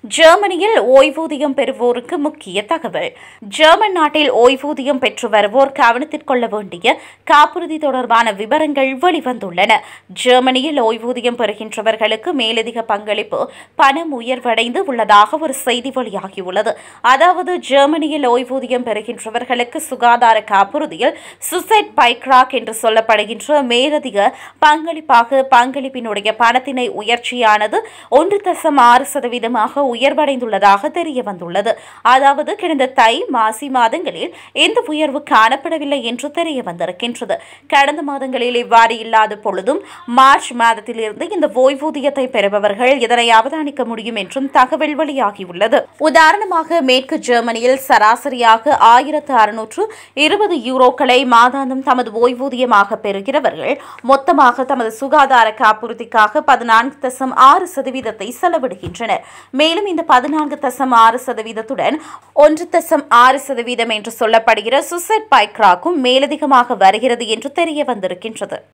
ஜெர்மனியில் ஓய்வூதியம் பெறுவோருக்கு முக்கிய தகவல் ஜெர்மன் நாட்டில் ஓய்வூதியம் பெற்று வருவோர் கவனத்தில் கொள்ள வேண்டிய காப்புறுதி தொடர்பான விவரங்கள் வெளிவந்துள்ளன ஜெர்மனியில் ஓய்வூதியம் பெறுகின்றவர்களுக்கு மேலதிக பங்களிப்பு பணம் உயர்வடைந்து உள்ளதாக ஒரு செய்தி வெளியாகியுள்ளது அதாவது ஜெர்மனியில் ஓய்வூதியம் பெறுகின்றவர்களுக்கு சுகாதார காப்புறுதியில் சுசைட் பைக்ராக் என்று சொல்லப்படுகின்ற மேலதிக பங்களிப்பாக பங்களிப்பினுடைய பணத்தினை உயர்ச்சியானது ஒன்று தசம் ஆறு சதவீதமாக உயர்வடைந்துள்ளதாக தெரிய வந்துள்ளது அதாவது கடந்த தை மாசி மாதங்களில் இந்த உயர்வு காணப்படவில்லை என்று தெரிய வந்திருக்கின்றது கடந்த மாதங்களில் இவ்வாறு இல்லாத பொழுதும் மார்ச் மாதத்திலிருந்து இந்த ஓய்வூதியத்தை பெறுபவர்கள் இதனை அவதானிக்க முடியும் என்றும் தகவல் வெளியாகியுள்ளது உதாரணமாக மேற்கு ஜெர்மனியில் சராசரியாக ஆயிரத்து அறுநூற்று இருபது யூரோக்களை மாதாந்தம் தமது ஓய்வூதியமாக பெறுகிறவர்கள் மொத்தமாக தமது சுகாதார காப்புறுதிக்காக பதினான்கு தசம் ஆறு சதவீதத்தை செலவிடுகின்றனர் மேலும் இந்த பதினான்கு தசம் ஆறு சதவீதத்துடன் ஒன்று தசம் ஆறு சதவீதம் என்று சொல்லப்படுகிற சுசைட் பைக்ராக்கும் மேலதிகமாக வருகிறது என்று தெரிய வந்திருக்கின்றது